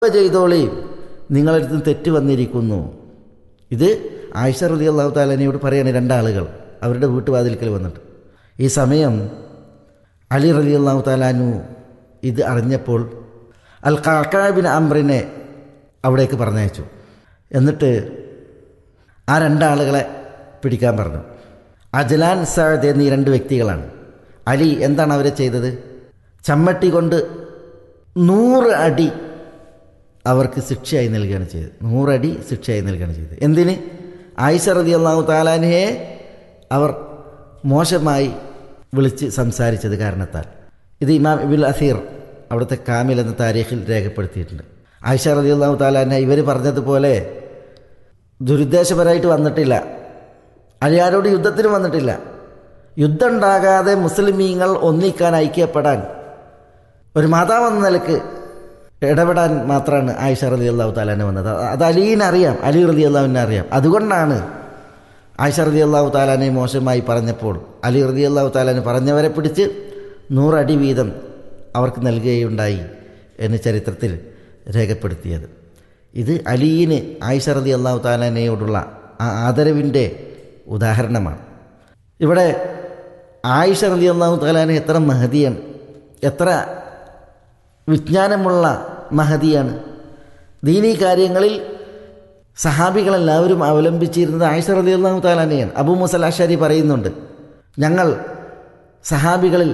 ചെയ്തോളി നിങ്ങളടുത്ത് തെറ്റ് വന്നിരിക്കുന്നു ഇത് ആയിഷ റലി അള്ളാഹു താലനയോട് പറയാണ് രണ്ടാളുകൾ അവരുടെ വീട്ടുവാതിൽക്കൽ വന്നിട്ട് ഈ സമയം അലി റലി അള്ളാഹു താലാനു ഇത് അറിഞ്ഞപ്പോൾ അൽ കാക്കാബിൻ അംറിനെ അവിടേക്ക് പറഞ്ഞയച്ചു എന്നിട്ട് ആ രണ്ടാളുകളെ പിടിക്കാൻ പറഞ്ഞു അജലാൻ സാദ് എന്നീ രണ്ട് വ്യക്തികളാണ് അലി എന്താണ് അവരെ ചെയ്തത് ചമ്മട്ടി കൊണ്ട് നൂറ് അടി അവർക്ക് ശിക്ഷയായി നൽകുകയാണ് ചെയ്തത് നൂറടി ശിക്ഷയായി നൽകുകയാണ് ചെയ്തത് എന്തിന് ആയിഷ റതി അള്ളാഹു താലാനയെ അവർ മോശമായി വിളിച്ച് സംസാരിച്ചത് കാരണത്താൽ ഇത് ഇമാം ഇബുൽ അസീർ അവിടുത്തെ കാമിൽ എന്ന താരീഖിൽ രേഖപ്പെടുത്തിയിട്ടുണ്ട് ആയിഷ റതി അള്ളാഹു താലാന ഇവർ പറഞ്ഞതുപോലെ ദുരുദ്ദേശപരമായിട്ട് വന്നിട്ടില്ല അലിയാരോട് യുദ്ധത്തിന് വന്നിട്ടില്ല യുദ്ധം ഉണ്ടാകാതെ മുസ്ലിമീങ്ങൾ ഒന്നിക്കാൻ ഐക്യപ്പെടാൻ ഒരു മാതാവെന്ന നിലക്ക് ഇടപെടാൻ മാത്രമാണ് ആയിഷ റലി അള്ളാഹു താലാനെ വന്നത് അത് അലീനെ അറിയാം അലി റലി അള്ളാഹുവിനെ അറിയാം അതുകൊണ്ടാണ് ആയിഷ റലി അള്ളാഹു താലാനെ മോശമായി പറഞ്ഞപ്പോൾ അലി റലി അള്ളാഹു താലാനെ പറഞ്ഞവരെ പിടിച്ച് നൂറടി വീതം അവർക്ക് നൽകുകയുണ്ടായി എന്ന് ചരിത്രത്തിൽ രേഖപ്പെടുത്തിയത് ഇത് അലീന് ആയിഷ റലി അള്ളാഹു താലാനയോടുള്ള ആ ആദരവിൻ്റെ ഉദാഹരണമാണ് ഇവിടെ ആയിഷ റലി അള്ളാഹു താലാന എത്ര മഹതിയാണ് എത്ര വിജ്ഞാനമുള്ള മഹതിയാണ് ദീനീ കാര്യങ്ങളിൽ സഹാബികളെല്ലാവരും അവലംബിച്ചിരുന്നത് ആയിഷ റലി അള്ളാഹു താലാനെയാണ് അബൂ മുസൽ അഷാരി പറയുന്നുണ്ട് ഞങ്ങൾ സഹാബികളിൽ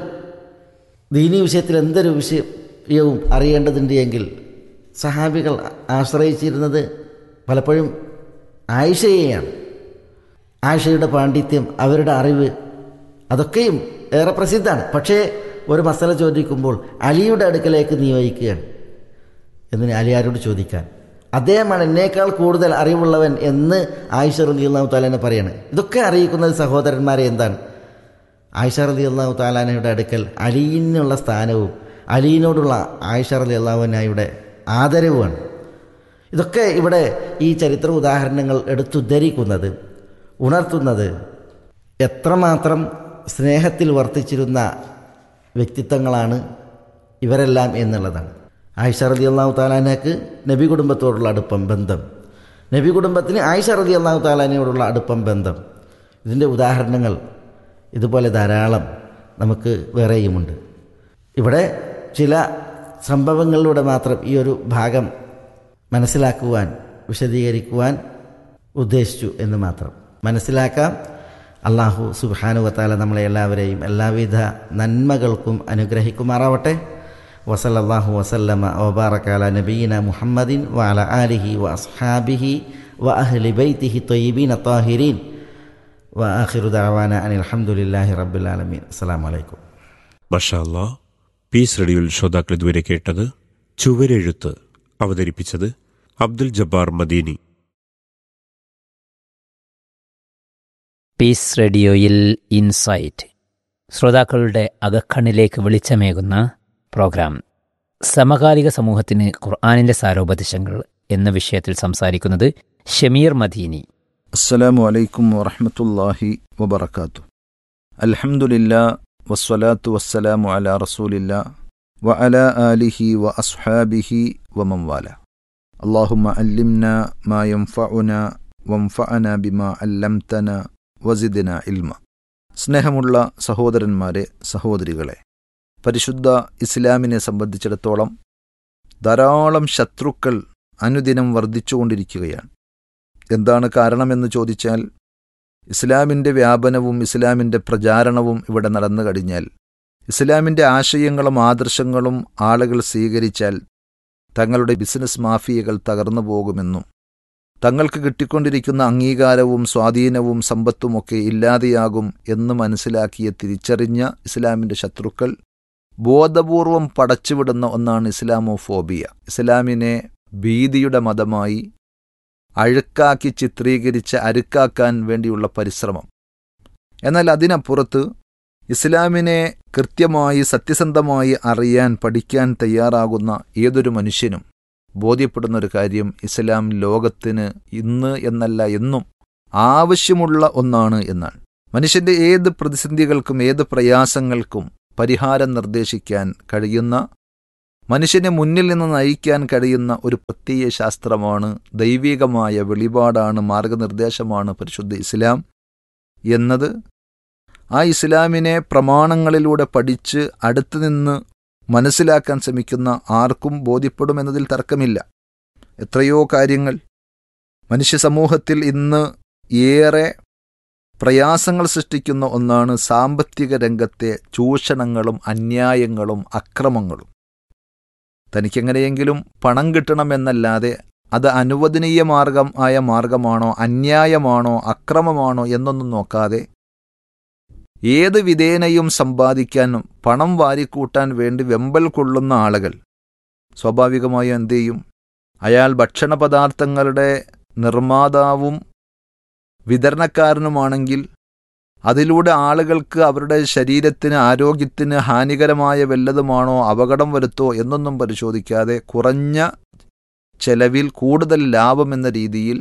ദീനീ വിഷയത്തിൽ എന്തൊരു വിഷയവും അറിയേണ്ടതുണ്ട് എങ്കിൽ സഹാബികൾ ആശ്രയിച്ചിരുന്നത് പലപ്പോഴും ആയിഷയെയാണ് ആയിഷയുടെ പാണ്ഡിത്യം അവരുടെ അറിവ് അതൊക്കെയും ഏറെ പ്രസിദ്ധമാണ് പക്ഷേ ഒരു മസല ചോദിക്കുമ്പോൾ അലിയുടെ അടുക്കലേക്ക് നിയോഗിക്കുകയാണ് എന്ന് അലിയാരോട് ചോദിക്കാൻ അദ്ദേഹമാണ് എന്നേക്കാൾ കൂടുതൽ അറിവുള്ളവൻ എന്ന് ആയിഷ റലി അള്ളാഹു താലാനെ പറയാണ് ഇതൊക്കെ അറിയിക്കുന്നത് സഹോദരന്മാരെ എന്താണ് ആയിഷ റലി അള്ളാഹു താലാനയുടെ അടുക്കൽ അലീനുള്ള സ്ഥാനവും അലീനോടുള്ള ആയിഷ റലി അള്ളാഹുനായുടെ ആദരവുമാണ് ഇതൊക്കെ ഇവിടെ ഈ ചരിത്ര ഉദാഹരണങ്ങൾ എടുത്തുദ്ധരിക്കുന്നത് ഉണർത്തുന്നത് എത്രമാത്രം സ്നേഹത്തിൽ വർത്തിച്ചിരുന്ന വ്യക്തിത്വങ്ങളാണ് ഇവരെല്ലാം എന്നുള്ളതാണ് ആയിഷ റതി അള്ളാഹു താലാനക്ക് നബി കുടുംബത്തോടുള്ള അടുപ്പം ബന്ധം നബി കുടുംബത്തിന് ആയിഷ റതി അള്ളാഹു താലാനയോടുള്ള അടുപ്പം ബന്ധം ഇതിൻ്റെ ഉദാഹരണങ്ങൾ ഇതുപോലെ ധാരാളം നമുക്ക് വേറെയുമുണ്ട് ഇവിടെ ചില സംഭവങ്ങളിലൂടെ മാത്രം ഈ ഒരു ഭാഗം മനസ്സിലാക്കുവാൻ വിശദീകരിക്കുവാൻ ഉദ്ദേശിച്ചു എന്ന് മാത്രം മനസ്സിലാക്കാം അള്ളാഹു സുബാനു വത്താല നമ്മളെ എല്ലാവരെയും എല്ലാവിധ നന്മകൾക്കും അനുഗ്രഹിക്കുമാറാവട്ടെ വസലല്ലാഹു വസല്ലമ വബാറക്കാല നബീന മുഹമ്മദിൻ വാല ആലിഹി വ അസ്ഹാബിഹി വ അഹ്ലി ബൈത്തിഹി തൊയ്യബീൻ അത്താഹിരീൻ വ ആഖിറു ദഅവാന അനിൽ അൽഹംദുലില്ലാഹി റബ്ബിൽ ആലമീൻ അസ്സലാമു അലൈക്കും മഷാല്ല പീസ് റേഡിയോയിൽ ശ്രോതാക്കൾ ഇതുവരെ കേട്ടത് ചുവരെഴുത്ത് അവതരിപ്പിച്ചത് അബ്ദുൽ ജബ്ബാർ മദീനി പീസ് റേഡിയോയിൽ ഇൻസൈറ്റ് ശ്രോതാക്കളുടെ അകക്കണ്ണിലേക്ക് വെളിച്ചമേകുന്ന പ്രോഗ്രാം സമകാലിക സമൂഹത്തിന് ഖുർആാനിൻ്റെ സാരോപദേശങ്ങൾ എന്ന വിഷയത്തിൽ സംസാരിക്കുന്നത് ഷമീർ മദീനി അസ്സലാമു അലൈക്കും വറഹ്മത്തുള്ളാഹി വബറകാത്തു അൽഹംദുലില്ലാ വസ്സലാത്തു വസ്സലാമു അലാ റസൂലില്ലാ വ അലാ ആലിഹി വ അസ്ഹാബിഹി വമൻ വാല അല്ലാഹുമ്മ അല്ലിംന മാ യൻഫഉന വൻഫഅന ബിമാ അല്ലംതന വസിദിന ഇൽമ സ്നേഹമുള്ള സഹോദരന്മാരെ സഹോദരികളെ പരിശുദ്ധ ഇസ്ലാമിനെ സംബന്ധിച്ചിടത്തോളം ധാരാളം ശത്രുക്കൾ അനുദിനം വർദ്ധിച്ചുകൊണ്ടിരിക്കുകയാണ് എന്താണ് കാരണമെന്ന് ചോദിച്ചാൽ ഇസ്ലാമിൻ്റെ വ്യാപനവും ഇസ്ലാമിൻ്റെ പ്രചാരണവും ഇവിടെ നടന്നു കഴിഞ്ഞാൽ ഇസ്ലാമിൻ്റെ ആശയങ്ങളും ആദർശങ്ങളും ആളുകൾ സ്വീകരിച്ചാൽ തങ്ങളുടെ ബിസിനസ് മാഫിയകൾ തകർന്നു പോകുമെന്നും തങ്ങൾക്ക് കിട്ടിക്കൊണ്ടിരിക്കുന്ന അംഗീകാരവും സ്വാധീനവും സമ്പത്തുമൊക്കെ ഇല്ലാതെയാകും എന്ന് മനസ്സിലാക്കിയ തിരിച്ചറിഞ്ഞ ഇസ്ലാമിൻ്റെ ശത്രുക്കൾ ബോധപൂർവം പടച്ചുവിടുന്ന ഒന്നാണ് ഇസ്ലാമോഫോബിയ ഇസ്ലാമിനെ ഭീതിയുടെ മതമായി അഴുക്കാക്കി ചിത്രീകരിച്ച് അരുക്കാക്കാൻ വേണ്ടിയുള്ള പരിശ്രമം എന്നാൽ അതിനപ്പുറത്ത് ഇസ്ലാമിനെ കൃത്യമായി സത്യസന്ധമായി അറിയാൻ പഠിക്കാൻ തയ്യാറാകുന്ന ഏതൊരു മനുഷ്യനും ബോധ്യപ്പെടുന്ന ഒരു കാര്യം ഇസ്ലാം ലോകത്തിന് ഇന്ന് എന്നല്ല എന്നും ആവശ്യമുള്ള ഒന്നാണ് എന്നാണ് മനുഷ്യന്റെ ഏത് പ്രതിസന്ധികൾക്കും ഏത് പ്രയാസങ്ങൾക്കും പരിഹാരം നിർദ്ദേശിക്കാൻ കഴിയുന്ന മനുഷ്യനെ മുന്നിൽ നിന്ന് നയിക്കാൻ കഴിയുന്ന ഒരു പ്രത്യയ ശാസ്ത്രമാണ് ദൈവികമായ വെളിപാടാണ് മാർഗനിർദ്ദേശമാണ് പരിശുദ്ധ ഇസ്ലാം എന്നത് ആ ഇസ്ലാമിനെ പ്രമാണങ്ങളിലൂടെ പഠിച്ച് അടുത്തു നിന്ന് മനസ്സിലാക്കാൻ ശ്രമിക്കുന്ന ആർക്കും ബോധ്യപ്പെടുമെന്നതിൽ തർക്കമില്ല എത്രയോ കാര്യങ്ങൾ മനുഷ്യ സമൂഹത്തിൽ ഇന്ന് ഏറെ പ്രയാസങ്ങൾ സൃഷ്ടിക്കുന്ന ഒന്നാണ് സാമ്പത്തിക രംഗത്തെ ചൂഷണങ്ങളും അന്യായങ്ങളും അക്രമങ്ങളും തനിക്കെങ്ങനെയെങ്കിലും പണം കിട്ടണമെന്നല്ലാതെ അത് അനുവദനീയ മാർഗം ആയ മാർഗമാണോ അന്യായമാണോ അക്രമമാണോ എന്നൊന്നും നോക്കാതെ ഏത് വിധേനയും സമ്പാദിക്കാനും പണം വാരിക്കൂട്ടാൻ വേണ്ടി വെമ്പൽ കൊള്ളുന്ന ആളുകൾ സ്വാഭാവികമായും എന്തു ചെയ്യും അയാൾ ഭക്ഷണ പദാർത്ഥങ്ങളുടെ നിർമ്മാതാവും വിതരണക്കാരനുമാണെങ്കിൽ അതിലൂടെ ആളുകൾക്ക് അവരുടെ ശരീരത്തിന് ആരോഗ്യത്തിന് ഹാനികരമായ വല്ലതുമാണോ അപകടം വരുത്തോ എന്നൊന്നും പരിശോധിക്കാതെ കുറഞ്ഞ ചെലവിൽ കൂടുതൽ ലാഭമെന്ന രീതിയിൽ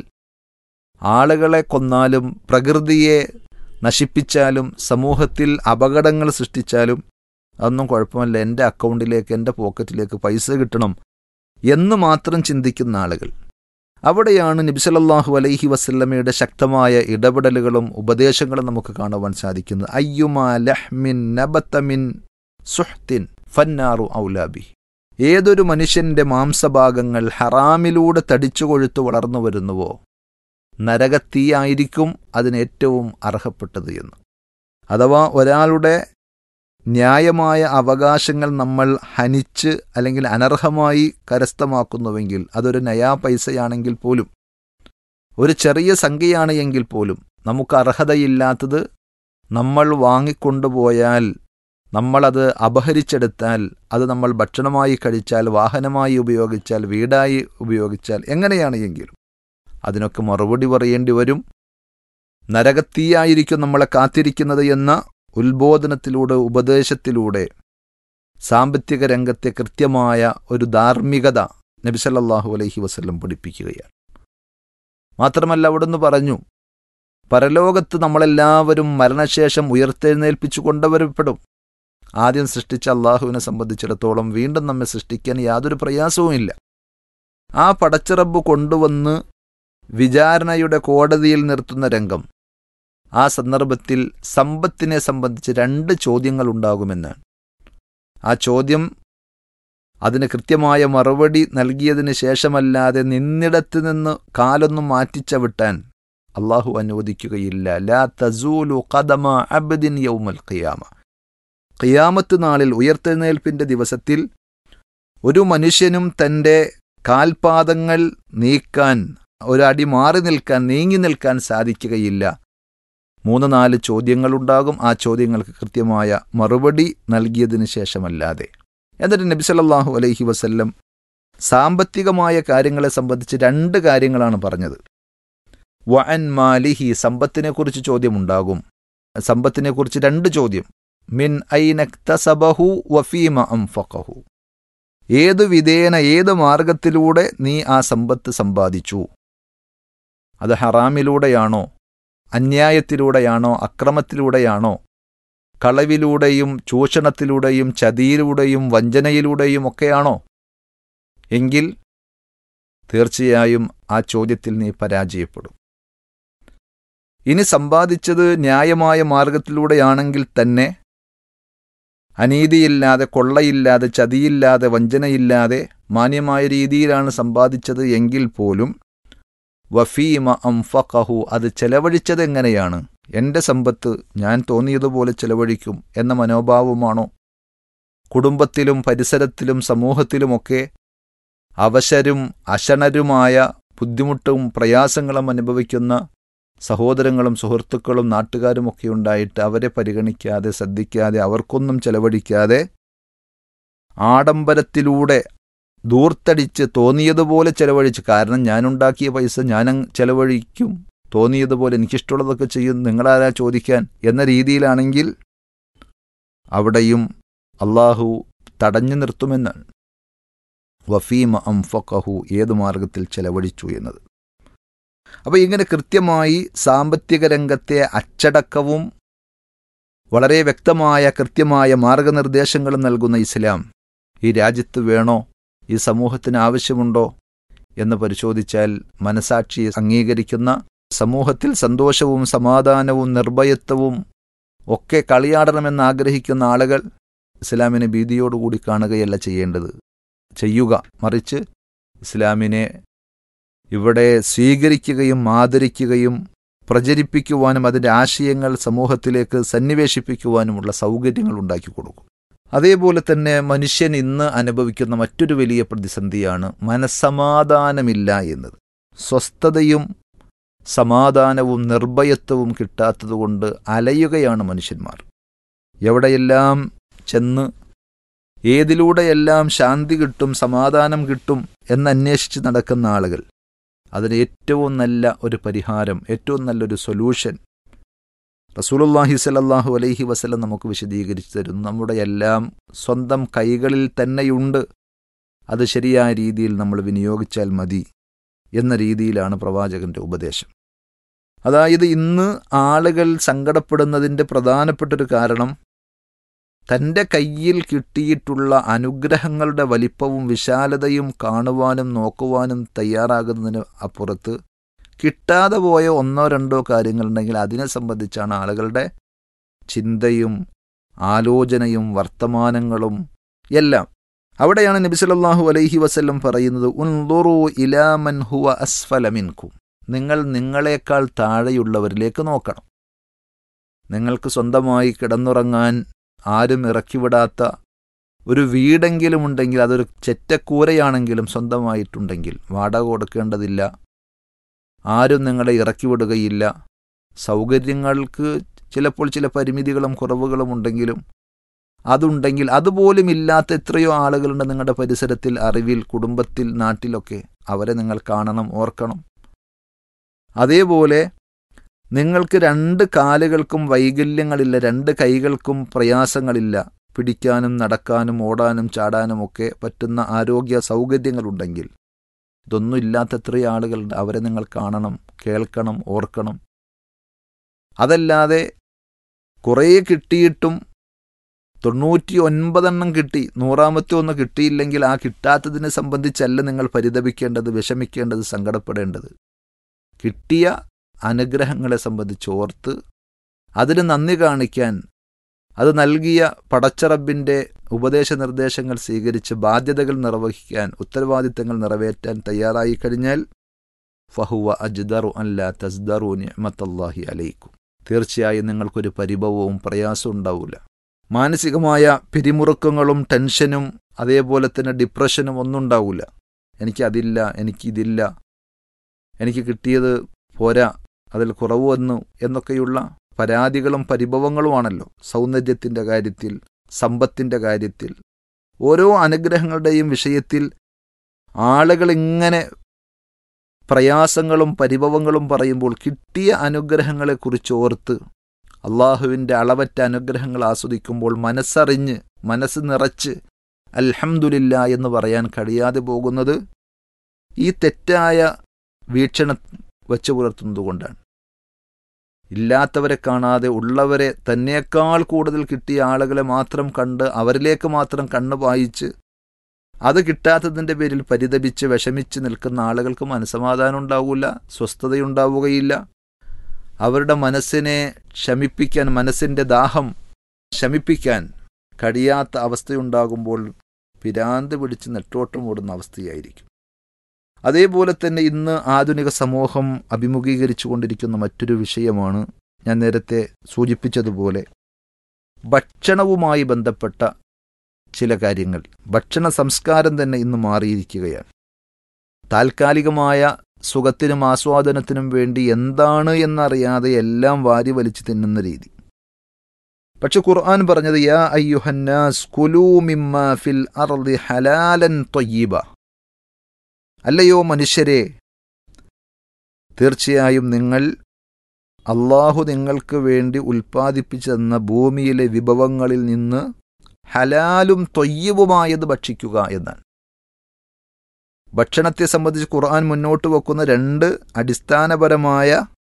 ആളുകളെ കൊന്നാലും പ്രകൃതിയെ നശിപ്പിച്ചാലും സമൂഹത്തിൽ അപകടങ്ങൾ സൃഷ്ടിച്ചാലും അതൊന്നും കുഴപ്പമല്ല എൻ്റെ അക്കൗണ്ടിലേക്ക് എൻ്റെ പോക്കറ്റിലേക്ക് പൈസ കിട്ടണം എന്ന് മാത്രം ചിന്തിക്കുന്ന ആളുകൾ അവിടെയാണ് നബിസലല്ലാഹു അലൈഹി വസല്ലമയുടെ ശക്തമായ ഇടപെടലുകളും ഉപദേശങ്ങളും നമുക്ക് കാണുവാൻ സാധിക്കുന്നത് അയ്യുമാ ലഹ്മിൻ നബത്തമിൻ സുഹ്തിൻ ഫന്നാറു ഔലാബി ഏതൊരു മനുഷ്യന്റെ മാംസഭാഗങ്ങൾ ഹറാമിലൂടെ തടിച്ചു കൊഴുത്തു വളർന്നു വരുന്നുവോ നരകത്തീയായിരിക്കും അതിന് ഏറ്റവും അർഹപ്പെട്ടത് എന്ന് അഥവാ ഒരാളുടെ ന്യായമായ അവകാശങ്ങൾ നമ്മൾ ഹനിച്ച് അല്ലെങ്കിൽ അനർഹമായി കരസ്ഥമാക്കുന്നുവെങ്കിൽ അതൊരു നയാ പൈസയാണെങ്കിൽ പോലും ഒരു ചെറിയ സംഖ്യയാണ് എങ്കിൽ പോലും നമുക്ക് അർഹതയില്ലാത്തത് നമ്മൾ വാങ്ങിക്കൊണ്ടുപോയാൽ നമ്മളത് അപഹരിച്ചെടുത്താൽ അത് നമ്മൾ ഭക്ഷണമായി കഴിച്ചാൽ വാഹനമായി ഉപയോഗിച്ചാൽ വീടായി ഉപയോഗിച്ചാൽ എങ്ങനെയാണ് എങ്കിലും അതിനൊക്കെ മറുപടി പറയേണ്ടി വരും നരകത്തീയായിരിക്കും നമ്മളെ കാത്തിരിക്കുന്നത് എന്ന ഉത്ബോധനത്തിലൂടെ ഉപദേശത്തിലൂടെ സാമ്പത്തിക രംഗത്തെ കൃത്യമായ ഒരു ധാർമ്മികത നബിസല്ലാഹു അലൈഹി വസ്ല്ലം പഠിപ്പിക്കുകയാണ് മാത്രമല്ല അവിടുന്ന് പറഞ്ഞു പരലോകത്ത് നമ്മളെല്ലാവരും മരണശേഷം ഉയർത്തെഴുന്നേൽപ്പിച്ചു കൊണ്ടുവരപ്പെടും ആദ്യം സൃഷ്ടിച്ച അള്ളാഹുവിനെ സംബന്ധിച്ചിടത്തോളം വീണ്ടും നമ്മെ സൃഷ്ടിക്കാൻ യാതൊരു പ്രയാസവുമില്ല ആ പടച്ചിറബ് കൊണ്ടുവന്ന് വിചാരണയുടെ കോടതിയിൽ നിർത്തുന്ന രംഗം ആ സന്ദർഭത്തിൽ സമ്പത്തിനെ സംബന്ധിച്ച് രണ്ട് ചോദ്യങ്ങൾ ഉണ്ടാകുമെന്നാണ് ആ ചോദ്യം അതിന് കൃത്യമായ മറുപടി നൽകിയതിന് ശേഷമല്ലാതെ നിന്നിടത്ത് നിന്ന് കാലൊന്നും മാറ്റിച്ചവിട്ടാൻ അള്ളാഹു അനുവദിക്കുകയില്ല ലാ തസൂലു കദമ അബ്ദിൻ യൗമൽ ഖിയാമ ഖിയാമത്ത് നാളിൽ ഉയർത്തെഴുന്നേൽപ്പിന്റെ ദിവസത്തിൽ ഒരു മനുഷ്യനും തൻ്റെ കാൽപാദങ്ങൾ നീക്കാൻ ഒരടി മാറി നിൽക്കാൻ നീങ്ങി നിൽക്കാൻ സാധിക്കുകയില്ല മൂന്ന് നാല് ചോദ്യങ്ങളുണ്ടാകും ആ ചോദ്യങ്ങൾക്ക് കൃത്യമായ മറുപടി നൽകിയതിനു ശേഷമല്ലാതെ എന്നിട്ട് നബി സല്ലല്ലാഹു അലൈഹി വസല്ലം സാമ്പത്തികമായ കാര്യങ്ങളെ സംബന്ധിച്ച് രണ്ട് കാര്യങ്ങളാണ് പറഞ്ഞത് വഅൻ മാലിഹി സമ്പത്തിനെക്കുറിച്ച് ചോദ്യമുണ്ടാകും സമ്പത്തിനെക്കുറിച്ച് രണ്ട് ചോദ്യം മിൻ ഐനക്തസബഹു വഫീമ അംഫഖഹു ഏതു വിധേന ഏത് മാർഗത്തിലൂടെ നീ ആ സമ്പത്ത് സമ്പാദിച്ചു അത് ഹറാമിലൂടെയാണോ അന്യായത്തിലൂടെയാണോ അക്രമത്തിലൂടെയാണോ കളവിലൂടെയും ചൂഷണത്തിലൂടെയും ചതിയിലൂടെയും വഞ്ചനയിലൂടെയും ഒക്കെയാണോ എങ്കിൽ തീർച്ചയായും ആ ചോദ്യത്തിൽ നീ പരാജയപ്പെടും ഇനി സമ്പാദിച്ചത് ന്യായമായ മാർഗത്തിലൂടെയാണെങ്കിൽ തന്നെ അനീതിയില്ലാതെ കൊള്ളയില്ലാതെ ചതിയില്ലാതെ വഞ്ചനയില്ലാതെ മാന്യമായ രീതിയിലാണ് സമ്പാദിച്ചത് എങ്കിൽ പോലും വഫീമ അംഫഖഹു അത് ചെലവഴിച്ചത് എങ്ങനെയാണ് എൻ്റെ സമ്പത്ത് ഞാൻ തോന്നിയതുപോലെ ചെലവഴിക്കും എന്ന മനോഭാവമാണോ കുടുംബത്തിലും പരിസരത്തിലും സമൂഹത്തിലുമൊക്കെ അവശരും അശണരുമായ ബുദ്ധിമുട്ടും പ്രയാസങ്ങളും അനുഭവിക്കുന്ന സഹോദരങ്ങളും സുഹൃത്തുക്കളും നാട്ടുകാരുമൊക്കെ ഉണ്ടായിട്ട് അവരെ പരിഗണിക്കാതെ ശ്രദ്ധിക്കാതെ അവർക്കൊന്നും ചെലവഴിക്കാതെ ആഡംബരത്തിലൂടെ ദൂർത്തടിച്ച് തോന്നിയതുപോലെ ചെലവഴിച്ച് കാരണം ഞാനുണ്ടാക്കിയ പൈസ ഞാൻ ചെലവഴിക്കും തോന്നിയതുപോലെ എനിക്കിഷ്ടമുള്ളതൊക്കെ ചെയ്യും നിങ്ങളാരാ ചോദിക്കാൻ എന്ന രീതിയിലാണെങ്കിൽ അവിടെയും അള്ളാഹു തടഞ്ഞു നിർത്തുമെന്നാണ് വഫീമ അംഫഖഹു ഏതു മാർഗത്തിൽ ചെലവഴിച്ചു എന്നത് അപ്പോൾ ഇങ്ങനെ കൃത്യമായി സാമ്പത്തിക രംഗത്തെ അച്ചടക്കവും വളരെ വ്യക്തമായ കൃത്യമായ മാർഗനിർദ്ദേശങ്ങളും നൽകുന്ന ഇസ്ലാം ഈ രാജ്യത്ത് വേണോ ഈ സമൂഹത്തിന് ആവശ്യമുണ്ടോ എന്ന് പരിശോധിച്ചാൽ മനസാക്ഷിയെ അംഗീകരിക്കുന്ന സമൂഹത്തിൽ സന്തോഷവും സമാധാനവും നിർഭയത്വവും ഒക്കെ കളിയാടണമെന്ന് ആഗ്രഹിക്കുന്ന ആളുകൾ ഇസ്ലാമിനെ ഭീതിയോടുകൂടി കാണുകയല്ല ചെയ്യേണ്ടത് ചെയ്യുക മറിച്ച് ഇസ്ലാമിനെ ഇവിടെ സ്വീകരിക്കുകയും ആദരിക്കുകയും പ്രചരിപ്പിക്കുവാനും അതിൻ്റെ ആശയങ്ങൾ സമൂഹത്തിലേക്ക് സന്നിവേശിപ്പിക്കുവാനുമുള്ള സൗകര്യങ്ങൾ ഉണ്ടാക്കി കൊടുക്കും അതേപോലെ തന്നെ മനുഷ്യൻ ഇന്ന് അനുഭവിക്കുന്ന മറ്റൊരു വലിയ പ്രതിസന്ധിയാണ് മനസ്സമാധാനമില്ല എന്നത് സ്വസ്ഥതയും സമാധാനവും നിർഭയത്വവും കിട്ടാത്തതുകൊണ്ട് അലയുകയാണ് മനുഷ്യന്മാർ എവിടെയെല്ലാം ചെന്ന് ഏതിലൂടെയെല്ലാം ശാന്തി കിട്ടും സമാധാനം കിട്ടും എന്നന്വേഷിച്ച് നടക്കുന്ന ആളുകൾ അതിന് ഏറ്റവും നല്ല ഒരു പരിഹാരം ഏറ്റവും നല്ലൊരു സൊല്യൂഷൻ റസൂലുള്ളാഹി സ്വല്ലല്ലാഹു അലൈഹി വസല്ലം നമുക്ക് വിശദീകരിച്ചു തരുന്നു നമ്മുടെ എല്ലാം സ്വന്തം കൈകളിൽ തന്നെയുണ്ട് അത് ശരിയായ രീതിയിൽ നമ്മൾ വിനിയോഗിച്ചാൽ മതി എന്ന രീതിയിലാണ് പ്രവാചകന്റെ ഉപദേശം അതായത് ഇന്ന് ആളുകൾ സങ്കടപ്പെടുന്നതിൻ്റെ പ്രധാനപ്പെട്ടൊരു കാരണം തൻ്റെ കയ്യിൽ കിട്ടിയിട്ടുള്ള അനുഗ്രഹങ്ങളുടെ വലിപ്പവും വിശാലതയും കാണുവാനും നോക്കുവാനും തയ്യാറാകുന്നതിന് അപ്പുറത്ത് കിട്ടാതെ പോയ ഒന്നോ രണ്ടോ കാര്യങ്ങളുണ്ടെങ്കിൽ അതിനെ സംബന്ധിച്ചാണ് ആളുകളുടെ ചിന്തയും ആലോചനയും വർത്തമാനങ്ങളും എല്ലാം അവിടെയാണ് നബി സല്ലല്ലാഹു അലൈഹി വസല്ലം പറയുന്നത് ഉൻദുറു ഇലാ മൻ ഹുവ അസ്ഫല മിൻകും നിങ്ങൾ നിങ്ങളെക്കാൾ താഴെയുള്ളവരിലേക്ക് നോക്കണം നിങ്ങൾക്ക് സ്വന്തമായി കിടന്നുറങ്ങാൻ ആരും ഇറക്കിവിടാത്ത ഒരു വീടെങ്കിലും ഉണ്ടെങ്കിൽ അതൊരു ചെറ്റക്കൂരയാണെങ്കിലും സ്വന്തമായിട്ടുണ്ടെങ്കിൽ വാടക കൊടുക്കേണ്ടതില്ല ആരും നിങ്ങളെ ഇറക്കിവിടുകയില്ല സൗകര്യങ്ങൾക്ക് ചിലപ്പോൾ ചില പരിമിതികളും കുറവുകളും ഉണ്ടെങ്കിലും അതുണ്ടെങ്കിൽ അതുപോലും ഇല്ലാത്ത എത്രയോ ആളുകളുണ്ട് നിങ്ങളുടെ പരിസരത്തിൽ അറിവിൽ കുടുംബത്തിൽ നാട്ടിലൊക്കെ അവരെ നിങ്ങൾ കാണണം ഓർക്കണം അതേപോലെ നിങ്ങൾക്ക് രണ്ട് കാലുകൾക്കും വൈകല്യങ്ങളില്ല രണ്ട് കൈകൾക്കും പ്രയാസങ്ങളില്ല പിടിക്കാനും നടക്കാനും ഓടാനും ചാടാനും ഒക്കെ പറ്റുന്ന ആരോഗ്യ സൗകര്യങ്ങളുണ്ടെങ്കിൽ ഇതൊന്നും ഇല്ലാത്ത എത്രയോ ആളുകളുണ്ട് അവരെ നിങ്ങൾ കാണണം കേൾക്കണം ഓർക്കണം അതല്ലാതെ കുറേ കിട്ടിയിട്ടും തൊണ്ണൂറ്റി ഒൻപതെണ്ണം കിട്ടി നൂറാമത്തെ ഒന്ന് കിട്ടിയില്ലെങ്കിൽ ആ കിട്ടാത്തതിനെ സംബന്ധിച്ചല്ല നിങ്ങൾ പരിതപിക്കേണ്ടത് വിഷമിക്കേണ്ടത് സങ്കടപ്പെടേണ്ടത് കിട്ടിയ അനുഗ്രഹങ്ങളെ സംബന്ധിച്ച് ഓർത്ത് അതിന് നന്ദി കാണിക്കാൻ അത് നൽകിയ പടച്ചറബിൻ്റെ ഉപദേശ നിർദ്ദേശങ്ങൾ സ്വീകരിച്ച് ബാധ്യതകൾ നിർവഹിക്കാൻ ഉത്തരവാദിത്തങ്ങൾ നിറവേറ്റാൻ തയ്യാറായി കഴിഞ്ഞാൽ ഫഹുവ അജ്ദറു അല്ല തസ്ദറു നിഅമത്തല്ലാഹി അലൈക്കും തീർച്ചയായും നിങ്ങൾക്കൊരു പരിഭവവും പ്രയാസവും ഉണ്ടാവില്ല മാനസികമായ പിരിമുറുക്കങ്ങളും ടെൻഷനും അതേപോലെ തന്നെ ഡിപ്രഷനും ഒന്നും ഉണ്ടാവില്ല എനിക്കതില്ല എനിക്കിതില്ല എനിക്ക് കിട്ടിയത് പോരാ അതിൽ കുറവ് വന്നു എന്നൊക്കെയുള്ള പരാതികളും പരിഭവങ്ങളുമാണല്ലോ സൗന്ദര്യത്തിൻ്റെ കാര്യത്തിൽ സമ്പത്തിൻ്റെ കാര്യത്തിൽ ഓരോ അനുഗ്രഹങ്ങളുടെയും വിഷയത്തിൽ ആളുകൾ ഇങ്ങനെ പ്രയാസങ്ങളും പരിഭവങ്ങളും പറയുമ്പോൾ കിട്ടിയ അനുഗ്രഹങ്ങളെക്കുറിച്ച് ഓർത്ത് അള്ളാഹുവിൻ്റെ അളവറ്റ അനുഗ്രഹങ്ങൾ ആസ്വദിക്കുമ്പോൾ മനസ്സറിഞ്ഞ് മനസ്സ് നിറച്ച് അൽഹംദുലില്ല എന്ന് പറയാൻ കഴിയാതെ പോകുന്നത് ഈ തെറ്റായ വീക്ഷണം വച്ചു പുലർത്തുന്നതുകൊണ്ടാണ് ഇല്ലാത്തവരെ കാണാതെ ഉള്ളവരെ തന്നേക്കാൾ കൂടുതൽ കിട്ടിയ ആളുകളെ മാത്രം കണ്ട് അവരിലേക്ക് മാത്രം കണ്ണ് വായിച്ച് അത് കിട്ടാത്തതിൻ്റെ പേരിൽ പരിതപിച്ച് വിഷമിച്ച് നിൽക്കുന്ന ആളുകൾക്ക് മനസ്സമാധാനം ഉണ്ടാവില്ല സ്വസ്ഥതയുണ്ടാവുകയില്ല അവരുടെ മനസ്സിനെ ശമിപ്പിക്കാൻ മനസ്സിൻ്റെ ദാഹം ശമിപ്പിക്കാൻ കഴിയാത്ത അവസ്ഥയുണ്ടാകുമ്പോൾ പിരാന്ത് പിടിച്ച് നെട്ടോട്ടം ഓടുന്ന അവസ്ഥയായിരിക്കും അതേപോലെ തന്നെ ഇന്ന് ആധുനിക സമൂഹം അഭിമുഖീകരിച്ചു കൊണ്ടിരിക്കുന്ന മറ്റൊരു വിഷയമാണ് ഞാൻ നേരത്തെ സൂചിപ്പിച്ചതുപോലെ ഭക്ഷണവുമായി ബന്ധപ്പെട്ട ചില കാര്യങ്ങൾ ഭക്ഷണ സംസ്കാരം തന്നെ ഇന്ന് മാറിയിരിക്കുകയാണ് താൽക്കാലികമായ സുഖത്തിനും ആസ്വാദനത്തിനും വേണ്ടി എന്താണ് എന്നറിയാതെ എല്ലാം വാരി വലിച്ചു തിന്നുന്ന രീതി പക്ഷെ ഖുർആൻ പറഞ്ഞത് യാ അയ്യുഹന്നാസ് കുലൂ മിമ്മ ഫിൽ അർദി ഹലാലൻ ത്വയ്യിബ അല്ലയോ മനുഷ്യരെ തീർച്ചയായും നിങ്ങൾ അള്ളാഹു നിങ്ങൾക്ക് വേണ്ടി ഉൽപ്പാദിപ്പിച്ചു തന്ന ഭൂമിയിലെ വിഭവങ്ങളിൽ നിന്ന് ഹലാലും തൊയ്യവുമായത് ഭക്ഷിക്കുക എന്നാണ് ഭക്ഷണത്തെ സംബന്ധിച്ച് ഖുർആൻ മുന്നോട്ട് വെക്കുന്ന രണ്ട് അടിസ്ഥാനപരമായ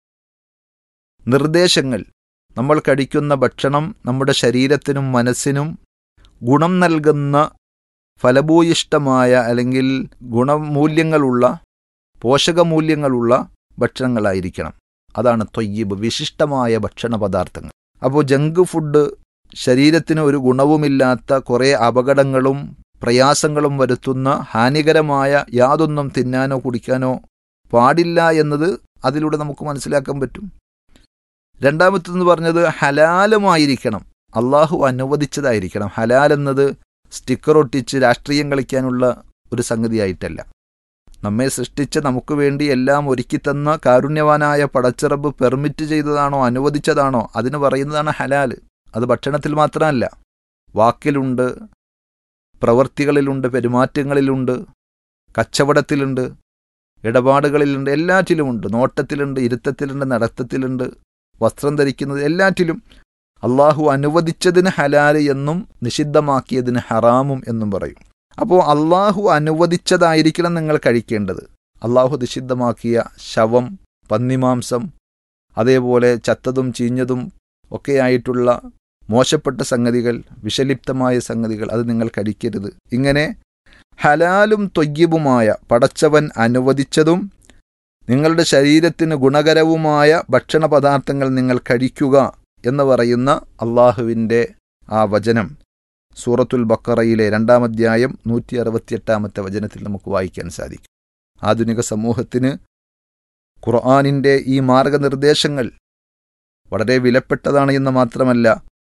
നിർദ്ദേശങ്ങൾ നമ്മൾ കഴിക്കുന്ന ഭക്ഷണം നമ്മുടെ ശരീരത്തിനും മനസ്സിനും ഗുണം നൽകുന്ന ഫലഭൂയിഷ്ടമായ അല്ലെങ്കിൽ ഗുണമൂല്യങ്ങളുള്ള പോഷകമൂല്യങ്ങളുള്ള ഭക്ഷണങ്ങളായിരിക്കണം അതാണ് തൊയ്യബ് വിശിഷ്ടമായ ഭക്ഷണ പദാർത്ഥങ്ങൾ അപ്പോൾ ജങ്ക് ഫുഡ് ശരീരത്തിന് ഒരു ഗുണവുമില്ലാത്ത കുറേ അപകടങ്ങളും പ്രയാസങ്ങളും വരുത്തുന്ന ഹാനികരമായ യാതൊന്നും തിന്നാനോ കുടിക്കാനോ പാടില്ല എന്നത് അതിലൂടെ നമുക്ക് മനസ്സിലാക്കാൻ പറ്റും രണ്ടാമത്തെന്ന് പറഞ്ഞത് ഹലാലുമായിരിക്കണം അള്ളാഹു അനുവദിച്ചതായിരിക്കണം ഹലാൽ എന്നത് സ്റ്റിക്കർ ഒട്ടിച്ച് രാഷ്ട്രീയം കളിക്കാനുള്ള ഒരു സംഗതിയായിട്ടല്ല നമ്മെ സൃഷ്ടിച്ച നമുക്ക് വേണ്ടി എല്ലാം ഒരുക്കിത്തന്ന കാരുണ്യവാനായ പടച്ചിറബ് പെർമിറ്റ് ചെയ്തതാണോ അനുവദിച്ചതാണോ അതിന് പറയുന്നതാണ് ഹലാൽ അത് ഭക്ഷണത്തിൽ മാത്രമല്ല വാക്കിലുണ്ട് പ്രവൃത്തികളിലുണ്ട് പെരുമാറ്റങ്ങളിലുണ്ട് കച്ചവടത്തിലുണ്ട് ഇടപാടുകളിലുണ്ട് എല്ലാറ്റിലുമുണ്ട് നോട്ടത്തിലുണ്ട് ഇരുത്തത്തിലുണ്ട് നടത്തത്തിലുണ്ട് വസ്ത്രം ധരിക്കുന്നത് എല്ലാറ്റിലും അള്ളാഹു അനുവദിച്ചതിന് ഹലാല് എന്നും നിഷിദ്ധമാക്കിയതിന് ഹറാമും എന്നും പറയും അപ്പോൾ അള്ളാഹു അനുവദിച്ചതായിരിക്കണം നിങ്ങൾ കഴിക്കേണ്ടത് അള്ളാഹു നിഷിദ്ധമാക്കിയ ശവം പന്നിമാംസം അതേപോലെ ചത്തതും ചീഞ്ഞതും ഒക്കെയായിട്ടുള്ള മോശപ്പെട്ട സംഗതികൾ വിഷലിപ്തമായ സംഗതികൾ അത് നിങ്ങൾ കഴിക്കരുത് ഇങ്ങനെ ഹലാലും തൊയ്യബുമായ പടച്ചവൻ അനുവദിച്ചതും നിങ്ങളുടെ ശരീരത്തിന് ഗുണകരവുമായ ഭക്ഷണ പദാർത്ഥങ്ങൾ നിങ്ങൾ കഴിക്കുക എന്ന് പറയുന്ന അള്ളാഹുവിൻ്റെ ആ വചനം സൂറത്തുൽ ബക്കറയിലെ രണ്ടാം അധ്യായം നൂറ്റി അറുപത്തിയെട്ടാമത്തെ വചനത്തിൽ നമുക്ക് വായിക്കാൻ സാധിക്കും ആധുനിക സമൂഹത്തിന് ഖുർആാനിൻ്റെ ഈ മാർഗനിർദ്ദേശങ്ങൾ വളരെ വിലപ്പെട്ടതാണ് എന്ന് മാത്രമല്ല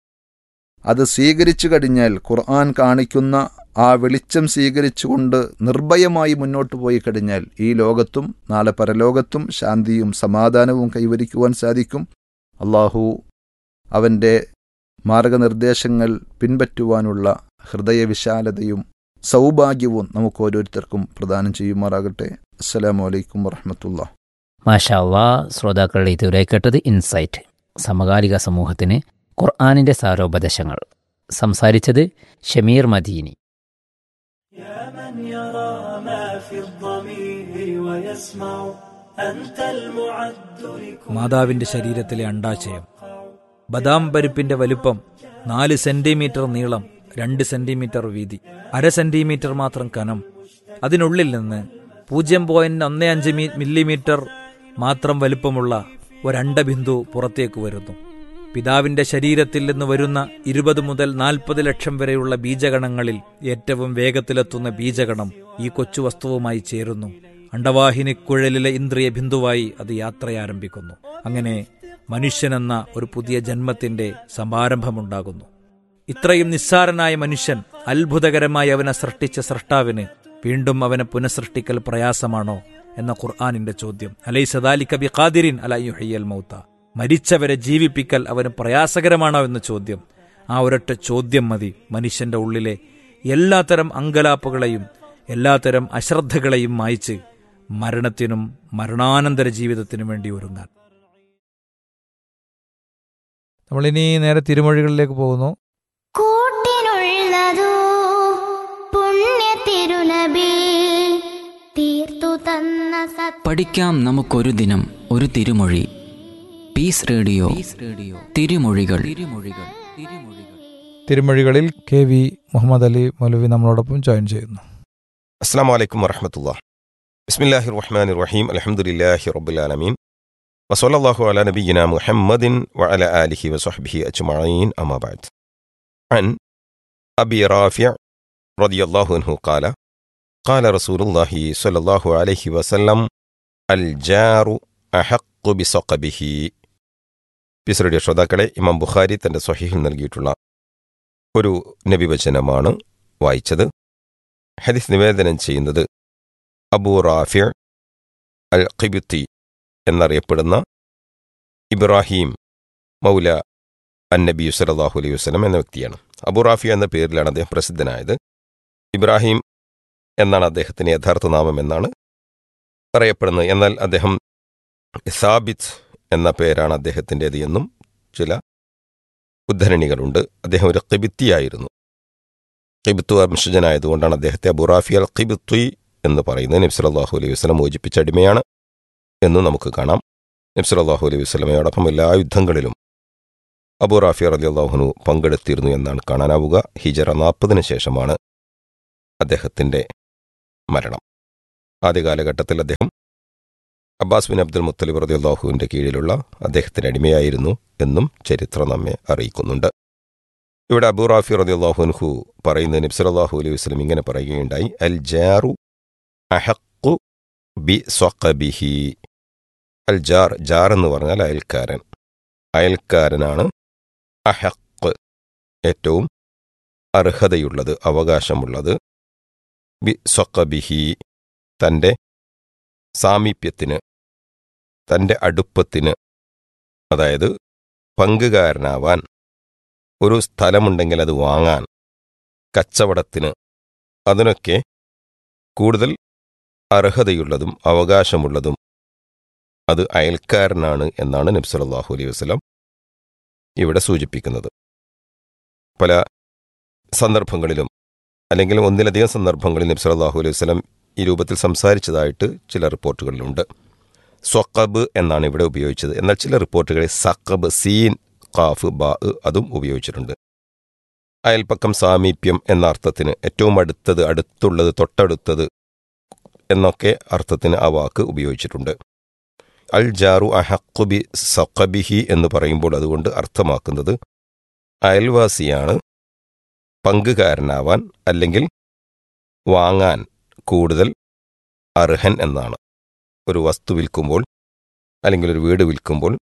അത് സ്വീകരിച്ചു കഴിഞ്ഞാൽ ഖുർആൻ കാണിക്കുന്ന ആ വെളിച്ചം സ്വീകരിച്ചുകൊണ്ട് നിർഭയമായി മുന്നോട്ട് പോയി കഴിഞ്ഞാൽ ഈ ലോകത്തും നാളെ പരലോകത്തും ശാന്തിയും സമാധാനവും കൈവരിക്കുവാൻ സാധിക്കും അള്ളാഹു അവൻ്റെ മാർഗനിർദ്ദേശങ്ങൾ പിൻപറ്റുവാനുള്ള ഹൃദയവിശാലതയും സൗഭാഗ്യവും നമുക്ക് ഓരോരുത്തർക്കും പ്രദാനം ചെയ്യുമാറാകട്ടെ അസ്സലാമു അലൈക്കും വറഹമത്തുള്ള മാഷാ അള്ളാ ശ്രോതാക്കൾ ഇതുവരെ കേട്ടത് ഇൻസൈറ്റ് സമകാലിക സമൂഹത്തിന് ഖുർആാനിൻ്റെ സാരോപദേശങ്ങൾ സംസാരിച്ചത് ഷമീർ മദീനി يا من يرى ما في الضمير ويسمع أنت المعد لكل മാതാവിന്റെ ശരീരത്തിലെ അണ്ടാശയം ബദാം പരിപ്പിന്റെ വലുപ്പം നാല് സെന്റിമീറ്റർ നീളം രണ്ട് സെന്റിമീറ്റർ വീതി അര സെന്റിമീറ്റർ മാത്രം കനം അതിനുള്ളിൽ നിന്ന് പൂജ്യം പോയിന്റ് ഒന്ന് അഞ്ച് മീ- മില്ലിമീറ്റർ മാത്രം വലുപ്പമുള്ള ഒരണ്ടബിന്ദു പുറത്തേക്ക് വരുന്നു പിതാവിന്റെ ശരീരത്തിൽ നിന്ന് വരുന്ന ഇരുപത് മുതൽ നാൽപ്പത് ലക്ഷം വരെയുള്ള ബീജഗണങ്ങളിൽ ഏറ്റവും വേഗത്തിലെത്തുന്ന ബീജഗണം ഈ കൊച്ചു വസ്തുവുമായി ചേരുന്നു അണ്ടവാഹിനിക്കുഴലിലെ ഇന്ദ്രിയ ബിന്ദുവായി അത് യാത്രയാരംഭിക്കുന്നു അങ്ങനെ മനുഷ്യനെന്ന ഒരു പുതിയ ജന്മത്തിന്റെ സമാരംഭമുണ്ടാകുന്നു ഇത്രയും നിസ്സാരനായ മനുഷ്യൻ അത്ഭുതകരമായി അവനെ സൃഷ്ടിച്ച സൃഷ്ടാവിന് വീണ്ടും അവനെ പുനഃസൃഷ്ടിക്കൽ പ്രയാസമാണോ എന്ന ഖുർആാനിന്റെ ചോദ്യം അലൈ സദാലി കബി ഖാദിരിൻ അലയുഹയ്യൽ മൗത്ത മരിച്ചവരെ ജീവിപ്പിക്കൽ അവന് പ്രയാസകരമാണോ എന്ന ചോദ്യം ആ ഒരൊറ്റ ചോദ്യം മതി മനുഷ്യന്റെ ഉള്ളിലെ എല്ലാത്തരം അങ്കലാപ്പുകളെയും എല്ലാത്തരം അശ്രദ്ധകളെയും മായ്ച്ച് മരണത്തിനും മരണാനന്തര ജീവിതത്തിനും വേണ്ടി ഒരുങ്ങാൻ നമ്മളിനി നേരെ തിരുമൊഴികളിലേക്ക് പോകുന്നു കൂട്ടിനുള്ളതോ പുണ്യ തിരുനബി തീർത്തു തന്ന സത് പഠിക്കാം നമുക്കൊരു ദിനം ഒരു തിരുമൊഴി പീസ് റേഡിയോ റേഡിയോ തിരുമൊഴികൾ തിരുമൊഴികൾ തിരുമൊഴികൾ തിരുമൊഴികളിൽ കെ വി മുഹമ്മദ് അലി മൗലവി നമ്മളോടൊപ്പം ജോയിൻ ചെയ്യുന്നു അസ്സാം വലൈക്കും വറഹമത്തുള്ള ബിസ്മില്ലാഹി റഹ്മാൻ റഹീം അലഹമുല്ലാഹി റബ്ബുലാലമീൻ വസല്ലാഹു അല നബീന മുഹമ്മദിൻ വഅല ആലിഹി വസഹ്ബിഹി അജ്മഈൻ അമാ ബഅദ് عن أبي رافع رضي الله عنه قال قال رسول الله صلى الله عليه وسلم الجار أحق بسقبه പിസ്രഡിയ ശ്രോതാക്കളെ ഇമാം ബുഖാരി തന്റെ സ്വഹീഹിൽ നൽകിയിട്ടുള്ള ഒരു നബിവചനമാണ് വായിച്ചത് ഹദീസ് നിവേദനം ചെയ്യുന്നത് അബൂ റാഫിർ അൽ ഖിബുത്തി എന്നറിയപ്പെടുന്ന ഇബ്രാഹിം മൗല അൻ നബി സലാഹു അലൈഹി വസ്ലം എന്ന വ്യക്തിയാണ് അബൂ റാഫി എന്ന പേരിലാണ് അദ്ദേഹം പ്രസിദ്ധനായത് ഇബ്രാഹിം എന്നാണ് അദ്ദേഹത്തിന് യഥാർത്ഥ നാമം എന്നാണ് പറയപ്പെടുന്നത് എന്നാൽ അദ്ദേഹം സാബിത്ത് എന്ന പേരാണ് അദ്ദേഹത്തിൻ്റേത് എന്നും ചില ഉദ്ധരണികളുണ്ട് അദ്ദേഹം ഒരു ഖിബിത്തിയായിരുന്നു ഖിബിത്തു വംശജനായതുകൊണ്ടാണ് അദ്ദേഹത്തെ അബുറാഫി അൽ ഖിബിത്വി എന്ന് പറയുന്നത് നബ്സലാഹു അലൈഹി വസ്ലം മോചിപ്പിച്ച അടിമയാണ് എന്ന് നമുക്ക് കാണാം നബ്സലാഹു അലൈഹി വസ്ലമയോടൊപ്പം എല്ലാ യുദ്ധങ്ങളിലും അബു റാഫി അലി അള്ളാഹുനു പങ്കെടുത്തിരുന്നു എന്നാണ് കാണാനാവുക ഹിജറ നാൽപ്പതിന് ശേഷമാണ് അദ്ദേഹത്തിൻ്റെ മരണം ആദ്യ കാലഘട്ടത്തിൽ അദ്ദേഹം അബ്ബാസ് ബിൻ അബ്ദുൽ മുത്തലിബ് റദിയുള്ളാഹുവിൻ്റെ കീഴിലുള്ള അദ്ദേഹത്തിന് അടിമയായിരുന്നു എന്നും ചരിത്രം നമ്മെ അറിയിക്കുന്നുണ്ട് ഇവിടെ അബൂ റാഫി റദിയുള്ളാഹുൻഹു പറയുന്ന നബ്സലാഹു അലൈഹി വസ്ലം ഇങ്ങനെ പറയുകയുണ്ടായി അൽ ജാറു അഹക്കു ബി സ്വഖബിഹി അൽ ജാർ ജാർ എന്ന് പറഞ്ഞാൽ അയൽക്കാരൻ അയൽക്കാരനാണ് അഹക്ക് ഏറ്റവും അർഹതയുള്ളത് അവകാശമുള്ളത് ബി സ്വഖബിഹി തൻ്റെ സാമീപ്യത്തിന് തൻ്റെ അടുപ്പത്തിന് അതായത് പങ്കുകാരനാവാൻ ഒരു സ്ഥലമുണ്ടെങ്കിൽ അത് വാങ്ങാൻ കച്ചവടത്തിന് അതിനൊക്കെ കൂടുതൽ അർഹതയുള്ളതും അവകാശമുള്ളതും അത് അയൽക്കാരനാണ് എന്നാണ് നബ്സലാഹു അലൈഹി വസ്ലം ഇവിടെ സൂചിപ്പിക്കുന്നത് പല സന്ദർഭങ്ങളിലും അല്ലെങ്കിൽ ഒന്നിലധികം സന്ദർഭങ്ങളിൽ നബ്സലാഹു അലൈഹി വസ്ലം ഈ രൂപത്തിൽ സംസാരിച്ചതായിട്ട് ചില റിപ്പോർട്ടുകളിലുണ്ട് സ്വക്കബ് എന്നാണ് ഇവിടെ ഉപയോഗിച്ചത് എന്നാൽ ചില റിപ്പോർട്ടുകളിൽ സക്കബ് സീൻ ഖാഫ് ബാ അതും ഉപയോഗിച്ചിട്ടുണ്ട് അയൽപ്പക്കം സാമീപ്യം എന്ന അർത്ഥത്തിന് ഏറ്റവും അടുത്തത് അടുത്തുള്ളത് തൊട്ടടുത്തത് എന്നൊക്കെ അർത്ഥത്തിന് ആ വാക്ക് ഉപയോഗിച്ചിട്ടുണ്ട് അൽ ജാറു അഹക്കുബി സഖബിഹി എന്ന് പറയുമ്പോൾ അതുകൊണ്ട് അർത്ഥമാക്കുന്നത് അയൽവാസിയാണ് പങ്കുകാരനാവാൻ അല്ലെങ്കിൽ വാങ്ങാൻ കൂടുതൽ അർഹൻ എന്നാണ് ഒരു വസ്തു വിൽക്കുമ്പോൾ അല്ലെങ്കിൽ ഒരു വീട് വിൽക്കുമ്പോൾ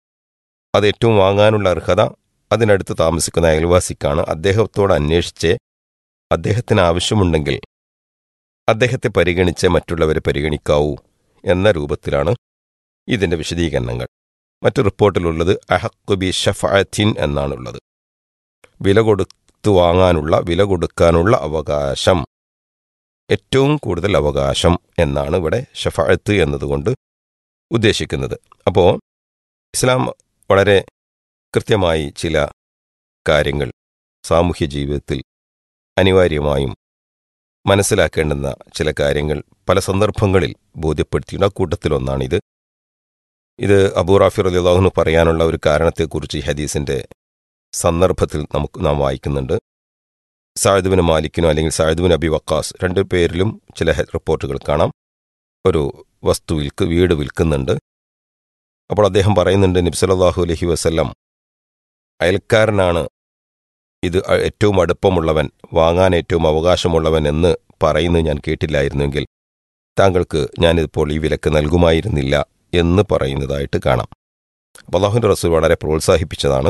അത് ഏറ്റവും വാങ്ങാനുള്ള അർഹത അതിനടുത്ത് താമസിക്കുന്ന അയൽവാസിക്കാണ് അദ്ദേഹത്തോട് അന്വേഷിച്ച് അദ്ദേഹത്തിന് ആവശ്യമുണ്ടെങ്കിൽ അദ്ദേഹത്തെ പരിഗണിച്ച് മറ്റുള്ളവരെ പരിഗണിക്കാവൂ എന്ന രൂപത്തിലാണ് ഇതിൻ്റെ വിശദീകരണങ്ങൾ മറ്റു റിപ്പോർട്ടിലുള്ളത് അഹക്കുബി ഷഫഅത്തിൻ എന്നാണുള്ളത് വില കൊടുത്തു വാങ്ങാനുള്ള വില കൊടുക്കാനുള്ള അവകാശം ഏറ്റവും കൂടുതൽ അവകാശം എന്നാണ് ഇവിടെ ഷഫഅത്ത് എന്നതുകൊണ്ട് ഉദ്ദേശിക്കുന്നത് അപ്പോൾ ഇസ്ലാം വളരെ കൃത്യമായി ചില കാര്യങ്ങൾ സാമൂഹ്യ ജീവിതത്തിൽ അനിവാര്യമായും മനസ്സിലാക്കേണ്ടുന്ന ചില കാര്യങ്ങൾ പല സന്ദർഭങ്ങളിൽ ബോധ്യപ്പെടുത്തിയുള്ള കൂട്ടത്തിലൊന്നാണിത് ഇത് അബൂറാഫി റലിള്ളാഹുന് പറയാനുള്ള ഒരു കാരണത്തെക്കുറിച്ച് ഈ ഹദീസിന്റെ സന്ദർഭത്തിൽ നമുക്ക് നാം വായിക്കുന്നുണ്ട് സായുധുബിന് മാലിക്കിനോ അല്ലെങ്കിൽ സായുധുബിൻ അബി വക്കാസ് രണ്ടു പേരിലും ചില റിപ്പോർട്ടുകൾ കാണാം ഒരു വസ്തു വിൽക്ക് വീട് വിൽക്കുന്നുണ്ട് അപ്പോൾ അദ്ദേഹം പറയുന്നുണ്ട് നബ്സലാഹു അലഹി വസ്ല്ലാം അയൽക്കാരനാണ് ഇത് ഏറ്റവും അടുപ്പമുള്ളവൻ വാങ്ങാൻ ഏറ്റവും അവകാശമുള്ളവൻ എന്ന് പറയുന്നത് ഞാൻ കേട്ടില്ലായിരുന്നെങ്കിൽ താങ്കൾക്ക് ഞാനിപ്പോൾ ഈ വിലക്ക് നൽകുമായിരുന്നില്ല എന്ന് പറയുന്നതായിട്ട് കാണാം അപ്പോൾ അള്ളാഹുൻ്റെ റസൂൽ വളരെ പ്രോത്സാഹിപ്പിച്ചതാണ്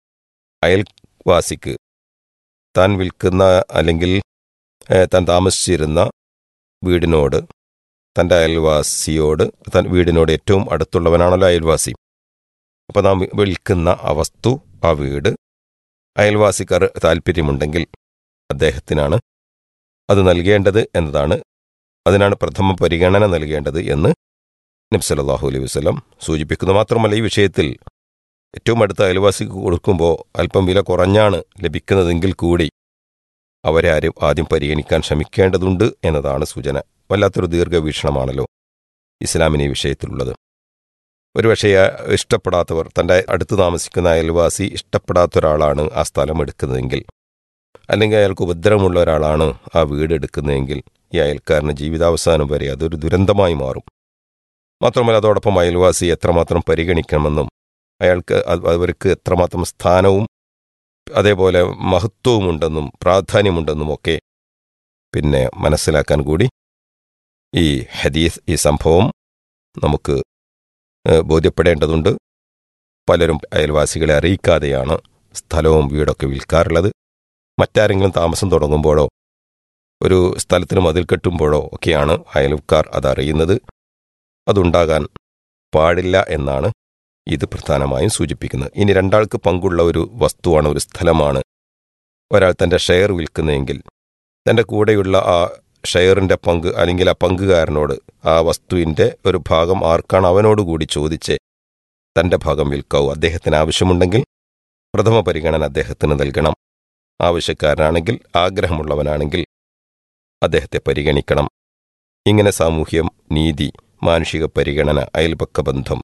അയൽവാസിക്ക് താൻ വിൽക്കുന്ന അല്ലെങ്കിൽ താൻ താമസിച്ചിരുന്ന വീടിനോട് തൻ്റെ അയൽവാസിയോട് തൻ വീടിനോട് ഏറ്റവും അടുത്തുള്ളവനാണല്ലോ അയൽവാസി അപ്പോൾ നാം വിൽക്കുന്ന ആ വസ്തു ആ വീട് അയൽവാസിക്കാർ താല്പര്യമുണ്ടെങ്കിൽ അദ്ദേഹത്തിനാണ് അത് നൽകേണ്ടത് എന്നതാണ് അതിനാണ് പ്രഥമ പരിഗണന നൽകേണ്ടത് എന്ന് നബ്സലാഹു അലൈഹി വസ്ലം സൂചിപ്പിക്കുന്നു മാത്രമല്ല ഈ വിഷയത്തിൽ ഏറ്റവും അടുത്ത അയൽവാസിക്ക് കൊടുക്കുമ്പോൾ അല്പം വില കുറഞ്ഞാണ് ലഭിക്കുന്നതെങ്കിൽ കൂടി അവരെ ആരും ആദ്യം പരിഗണിക്കാൻ ശ്രമിക്കേണ്ടതുണ്ട് എന്നതാണ് സൂചന വല്ലാത്തൊരു ദീർഘവീക്ഷണമാണല്ലോ ഇസ്ലാമിന് ഈ വിഷയത്തിലുള്ളത് ഒരുപക്ഷെ ഇഷ്ടപ്പെടാത്തവർ തൻ്റെ അടുത്ത് താമസിക്കുന്ന അയൽവാസി ഇഷ്ടപ്പെടാത്ത ഒരാളാണ് ആ സ്ഥലം എടുക്കുന്നതെങ്കിൽ അല്ലെങ്കിൽ അയാൾക്ക് ഉപദ്രവമുള്ള ഒരാളാണ് ആ വീട് എടുക്കുന്നതെങ്കിൽ ഈ അയൽക്കാരന് ജീവിതാവസാനം വരെ അതൊരു ദുരന്തമായി മാറും മാത്രമല്ല അതോടൊപ്പം അയൽവാസി എത്രമാത്രം പരിഗണിക്കണമെന്നും അയാൾക്ക് അവർക്ക് എത്രമാത്രം സ്ഥാനവും അതേപോലെ മഹത്വവുമുണ്ടെന്നും പ്രാധാന്യമുണ്ടെന്നും ഒക്കെ പിന്നെ മനസ്സിലാക്കാൻ കൂടി ഈ ഹദീസ് ഈ സംഭവം നമുക്ക് ബോധ്യപ്പെടേണ്ടതുണ്ട് പലരും അയൽവാസികളെ അറിയിക്കാതെയാണ് സ്ഥലവും വീടൊക്കെ വിൽക്കാറുള്ളത് മറ്റാരെങ്കിലും താമസം തുടങ്ങുമ്പോഴോ ഒരു സ്ഥലത്തിന് മതിൽ കെട്ടുമ്പോഴോ ഒക്കെയാണ് അയൽക്കാർ അതറിയുന്നത് അതുണ്ടാകാൻ പാടില്ല എന്നാണ് ഇത് പ്രധാനമായും സൂചിപ്പിക്കുന്നത് ഇനി രണ്ടാൾക്ക് പങ്കുള്ള ഒരു വസ്തുവാണ് ഒരു സ്ഥലമാണ് ഒരാൾ തൻ്റെ ഷെയർ വിൽക്കുന്നതെങ്കിൽ തൻ്റെ കൂടെയുള്ള ആ ഷെയറിൻ്റെ പങ്ക് അല്ലെങ്കിൽ ആ പങ്കുകാരനോട് ആ വസ്തുവിൻ്റെ ഒരു ഭാഗം ആർക്കാണ് അവനോടുകൂടി ചോദിച്ച് തൻ്റെ ഭാഗം വിൽക്കാവൂ അദ്ദേഹത്തിന് ആവശ്യമുണ്ടെങ്കിൽ പ്രഥമ പരിഗണന അദ്ദേഹത്തിന് നൽകണം ആവശ്യക്കാരനാണെങ്കിൽ ആഗ്രഹമുള്ളവനാണെങ്കിൽ അദ്ദേഹത്തെ പരിഗണിക്കണം ഇങ്ങനെ സാമൂഹ്യം നീതി മാനുഷിക പരിഗണന അയൽപക്ക ബന്ധം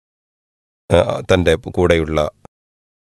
തൻ്റെ കൂടെയുള്ള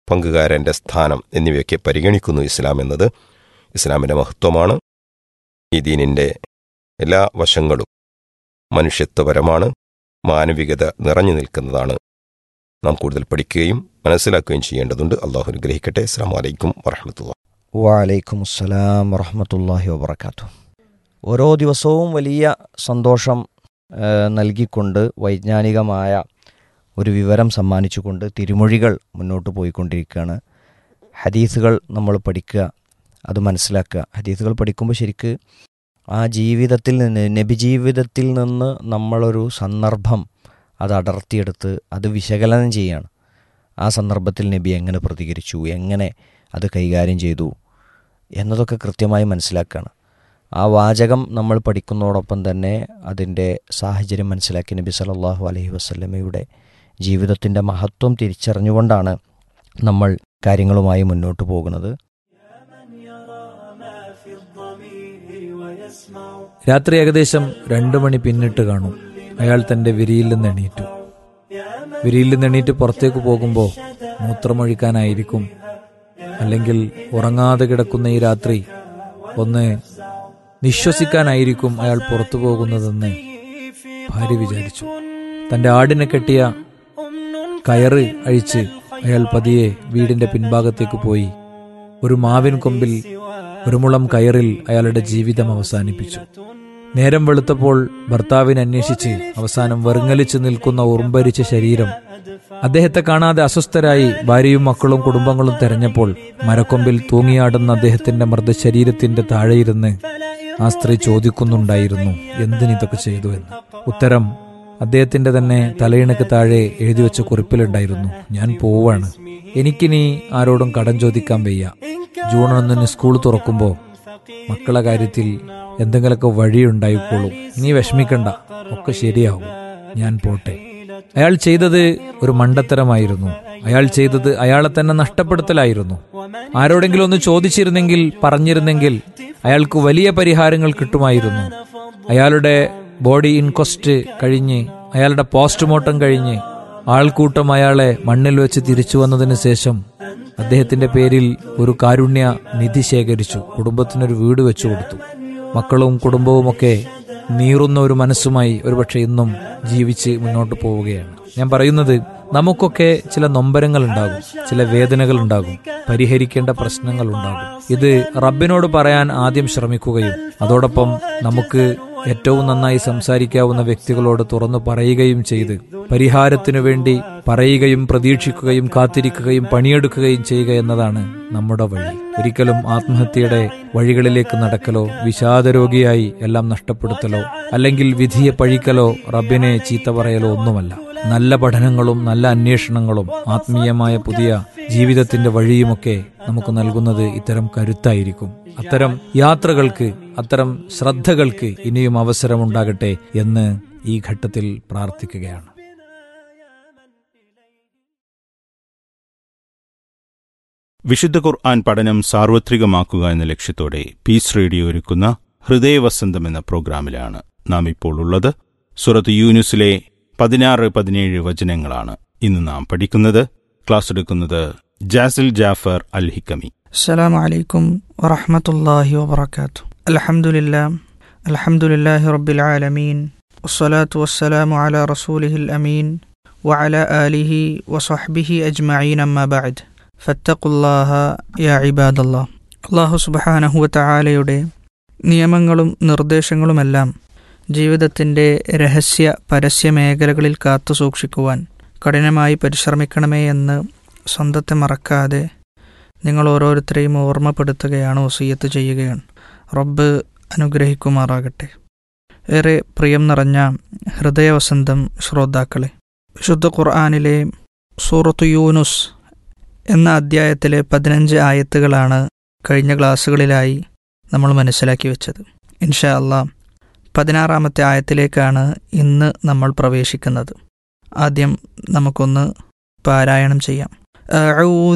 പങ്കുകാരൻ്റെ സ്ഥാനം എന്നിവയൊക്കെ പരിഗണിക്കുന്നു ഇസ്ലാം എന്നത് ഇസ്ലാമിൻ്റെ മഹത്വമാണ് ഈ ദീനിൻ്റെ എല്ലാ വശങ്ങളും മനുഷ്യത്വപരമാണ് മാനവികത നിറഞ്ഞു നിൽക്കുന്നതാണ് നാം കൂടുതൽ പഠിക്കുകയും മനസ്സിലാക്കുകയും ചെയ്യേണ്ടതുണ്ട് അള്ളാഹു അനുഗ്രഹിക്കട്ടെ അസ്സാം വലൈക്കും വറഹമത്തുള്ള വാലൈക്കും അസ്സലാം വറഹമത്തല്ലാഹി വബർക്കാത്തു ഓരോ ദിവസവും വലിയ സന്തോഷം ആ, നൽകിക്കൊണ്ട് വൈജ്ഞാനികമായ ഒരു വിവരം സമ്മാനിച്ചുകൊണ്ട് തിരുമൊഴികൾ മുന്നോട്ട് പോയിക്കൊണ്ടിരിക്കുകയാണ് ഹദീസുകൾ നമ്മൾ പഠിക്കുക അത് മനസ്സിലാക്കുക ഹദീസുകൾ പഠിക്കുമ്പോൾ ശരിക്ക് ആ ജീവിതത്തിൽ നിന്ന് നബി ജീവിതത്തിൽ നിന്ന് നമ്മളൊരു സന്ദർഭം അത് അടർത്തിയെടുത്ത് അത് വിശകലനം ചെയ്യാണ് ആ സന്ദർഭത്തിൽ നബി എങ്ങനെ പ്രതികരിച്ചു എങ്ങനെ അത് കൈകാര്യം ചെയ്തു എന്നതൊക്കെ കൃത്യമായി മനസ്സിലാക്കുകയാണ് ആ വാചകം നമ്മൾ പഠിക്കുന്നതോടൊപ്പം തന്നെ അതിൻ്റെ സാഹചര്യം മനസ്സിലാക്കി നബി സല്ലല്ലാഹു അലൈഹി വസല്ലമയുടെ ജീവിതത്തിൻ്റെ മഹത്വം തിരിച്ചറിഞ്ഞുകൊണ്ടാണ് നമ്മൾ കാര്യങ്ങളുമായി മുന്നോട്ട് പോകുന്നത് രാത്രി ഏകദേശം രണ്ടു മണി പിന്നിട്ട് കാണും അയാൾ തന്റെ വിരിയിൽ നിന്ന് എണീറ്റു വിരിയിൽ നിന്ന് എണീറ്റ് പുറത്തേക്ക് പോകുമ്പോൾ മൂത്രമൊഴിക്കാനായിരിക്കും അല്ലെങ്കിൽ ഉറങ്ങാതെ കിടക്കുന്ന ഈ രാത്രി ഒന്ന് നിശ്വസിക്കാനായിരിക്കും അയാൾ പുറത്തു പോകുന്നതെന്ന് ഭാര്യ വിചാരിച്ചു തന്റെ ആടിനെ കെട്ടിയ കയറ് അഴിച്ച് അയാൾ പതിയെ വീടിന്റെ പിൻഭാഗത്തേക്ക് പോയി ഒരു മാവിൻ കൊമ്പിൽ ഒരു മുളം കയറിൽ അയാളുടെ ജീവിതം അവസാനിപ്പിച്ചു നേരം വെളുത്തപ്പോൾ ഭർത്താവിനെ അന്വേഷിച്ച് അവസാനം വെറുങ്ങലിച്ചു നിൽക്കുന്ന ഉറുമ്പരിച്ച ശരീരം അദ്ദേഹത്തെ കാണാതെ അസ്വസ്ഥരായി ഭാര്യയും മക്കളും കുടുംബങ്ങളും തെരഞ്ഞപ്പോൾ മരക്കൊമ്പിൽ തൂങ്ങിയാടുന്ന അദ്ദേഹത്തിന്റെ മൃതശരീരത്തിന്റെ താഴെയിരുന്ന് ആ സ്ത്രീ ചോദിക്കുന്നുണ്ടായിരുന്നു എന്തിനിതൊക്കെ ചെയ്തു എന്ന് ഉത്തരം അദ്ദേഹത്തിന്റെ തന്നെ തലയിണക്ക് താഴെ എഴുതി വെച്ച കുറിപ്പിലുണ്ടായിരുന്നു ഞാൻ പോവാണ് എനിക്കിനി ആരോടും കടം ചോദിക്കാൻ വയ്യ ജൂൺ ഒന്നിന് സ്കൂൾ തുറക്കുമ്പോ മക്കളെ കാര്യത്തിൽ എന്തെങ്കിലുമൊക്കെ വഴിയുണ്ടായിക്കോളൂ നീ വിഷമിക്കണ്ട ഒക്കെ ശരിയാവും ഞാൻ പോട്ടെ അയാൾ ചെയ്തത് ഒരു മണ്ടത്തരമായിരുന്നു അയാൾ ചെയ്തത് അയാളെ തന്നെ നഷ്ടപ്പെടുത്തലായിരുന്നു ആരോടെങ്കിലും ഒന്ന് ചോദിച്ചിരുന്നെങ്കിൽ പറഞ്ഞിരുന്നെങ്കിൽ അയാൾക്ക് വലിയ പരിഹാരങ്ങൾ കിട്ടുമായിരുന്നു അയാളുടെ ബോഡി ഇൻക്വസ്റ്റ് കഴിഞ്ഞ് അയാളുടെ പോസ്റ്റ്മോർട്ടം കഴിഞ്ഞ് ആൾക്കൂട്ടം അയാളെ മണ്ണിൽ വെച്ച് തിരിച്ചു വന്നതിന് ശേഷം അദ്ദേഹത്തിന്റെ പേരിൽ ഒരു കാരുണ്യ നിധി ശേഖരിച്ചു കുടുംബത്തിനൊരു വീട് വെച്ചു കൊടുത്തു മക്കളും കുടുംബവുമൊക്കെ നീറുന്ന ഒരു മനസ്സുമായി ഒരുപക്ഷെ ഇന്നും ജീവിച്ച് മുന്നോട്ട് പോവുകയാണ് ഞാൻ പറയുന്നത് നമുക്കൊക്കെ ചില നൊമ്പരങ്ങൾ ഉണ്ടാകും ചില വേദനകൾ ഉണ്ടാകും പരിഹരിക്കേണ്ട പ്രശ്നങ്ങൾ ഉണ്ടാകും ഇത് റബ്ബിനോട് പറയാൻ ആദ്യം ശ്രമിക്കുകയും അതോടൊപ്പം നമുക്ക് ഏറ്റവും നന്നായി സംസാരിക്കാവുന്ന വ്യക്തികളോട് തുറന്നു പറയുകയും ചെയ്ത് പരിഹാരത്തിനു വേണ്ടി പറയുകയും പ്രതീക്ഷിക്കുകയും കാത്തിരിക്കുകയും പണിയെടുക്കുകയും ചെയ്യുക എന്നതാണ് നമ്മുടെ വഴി ഒരിക്കലും ആത്മഹത്യയുടെ വഴികളിലേക്ക് നടക്കലോ വിഷാദരോഗിയായി എല്ലാം നഷ്ടപ്പെടുത്തലോ അല്ലെങ്കിൽ വിധിയെ പഴിക്കലോ റബ്ബിനെ ചീത്ത പറയലോ ഒന്നുമല്ല നല്ല പഠനങ്ങളും നല്ല അന്വേഷണങ്ങളും ആത്മീയമായ പുതിയ ജീവിതത്തിന്റെ വഴിയുമൊക്കെ നമുക്ക് നൽകുന്നത് ഇത്തരം കരുത്തായിരിക്കും അത്തരം യാത്രകൾക്ക് അത്തരം ശ്രദ്ധകൾക്ക് ഇനിയും അവസരമുണ്ടാകട്ടെ എന്ന് ഈ ഘട്ടത്തിൽ പ്രാർത്ഥിക്കുകയാണ് വിശുദ്ധ ഖുർആൻ പഠനം സാർവത്രികമാക്കുക എന്ന ലക്ഷ്യത്തോടെ പീസ് റേഡിയോ ഒരുക്കുന്ന ഹൃദയവസന്തം എന്ന പ്രോഗ്രാമിലാണ് നാം ഇപ്പോൾ ഉള്ളത് സുറത്ത് യൂനുസിലെ പതിനാറ് പതിനേഴ് വചനങ്ങളാണ് ഇന്ന് നാം പഠിക്കുന്നത് ക്ലാസ് എടുക്കുന്നത് ജാസിൽ ജാഫർ അൽ ഹിക്കമി السلام عليكم ورحمة الله وبركاته الحمد لله الحمد لله رب العالمين والصلاة والسلام على رسوله الأمين وعلى آله وصحبه أجمعين أما بعد فاتقوا الله يا عباد الله അള്ളാഹു സുബഹാനഹു വതആലയുടെ നിയമങ്ങളും നിർദ്ദേശങ്ങളുമെല്ലാം ജീവിതത്തിൻ്റെ രഹസ്യ പരസ്യ മേഖലകളിൽ കാത്തു സൂക്ഷിക്കുവാൻ കഠിനമായി പരിശ്രമിക്കണമേ എന്ന് സ്വന്തത്തെ മറക്കാതെ നിങ്ങൾ ഓരോരുത്തരെയും ഓർമ്മപ്പെടുത്തുകയാണ് വസീയത്ത് ചെയ്യുകയാണ് റബ്ബ് അനുഗ്രഹിക്കുമാറാകട്ടെ ഏറെ പ്രിയം നിറഞ്ഞ ഹൃദയവസന്തം ശ്രോതാക്കളെ വിശുദ്ധ ഖുർആാനിലെ സൂറത്തു യൂനുസ് എന്ന അദ്ധ്യായത്തിലെ പതിനഞ്ച് ആയത്തുകളാണ് കഴിഞ്ഞ ക്ലാസ്സുകളിലായി നമ്മൾ മനസ്സിലാക്കി വെച്ചത് ഇൻഷാ അല്ലാ പതിനാറാമത്തെ ആയത്തിലേക്കാണ് ഇന്ന് നമ്മൾ പ്രവേശിക്കുന്നത് ആദ്യം നമുക്കൊന്ന് പാരായണം ചെയ്യാം